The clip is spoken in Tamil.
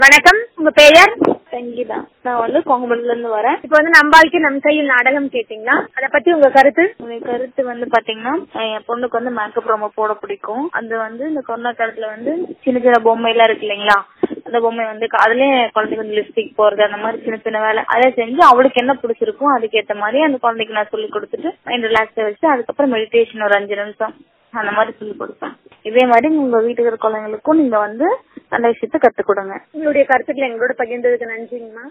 வணக்கம் உங்க பெயர் சங்கீதா நான் வந்து கொங்கமல்ல இருந்து வரேன் இப்போ வந்து நம்பாழ்க்கை நம் கையில் நாடகம் கேட்டீங்களா அத பத்தி உங்க கருத்து உங்க கருத்து வந்து பாத்தீங்கன்னா என் பொண்ணுக்கு வந்து மேக்கப் ரொம்ப போட பிடிக்கும் அது வந்து இந்த கொரோனா காலத்துல வந்து சின்ன சின்ன பொம்மை எல்லாம் இருக்கு இல்லைங்களா அந்த பொம்மை வந்து அதுலயே குழந்தைக்கு வந்து லிப்ஸ்டிக் போறது அந்த மாதிரி சின்ன சின்ன வேலை அதை செஞ்சு அவளுக்கு என்ன பிடிச்சிருக்கோ அதுக்கேத்த மாதிரி அந்த குழந்தைக்கு நான் சொல்லி கொடுத்துட்டு மைண்ட் ரிலாக்ஸா வச்சு அதுக்கப்புறம் மெடிடேஷன் ஒரு அஞ்சு நிமிஷம் அந்த மாதிரி சொல்லி கொடுப்பேன் இதே மாதிரி உங்க வீட்டுக்கு இருக்கிற குழந்தைங்களுக்கும் நீங்க வந்து நல்ல விஷயத்த கத்துக் கொடுங்க உங்களுடைய கருத்துக்களை எங்களோட பகிர்ந்ததுக்கு நன்றிங்கம்மா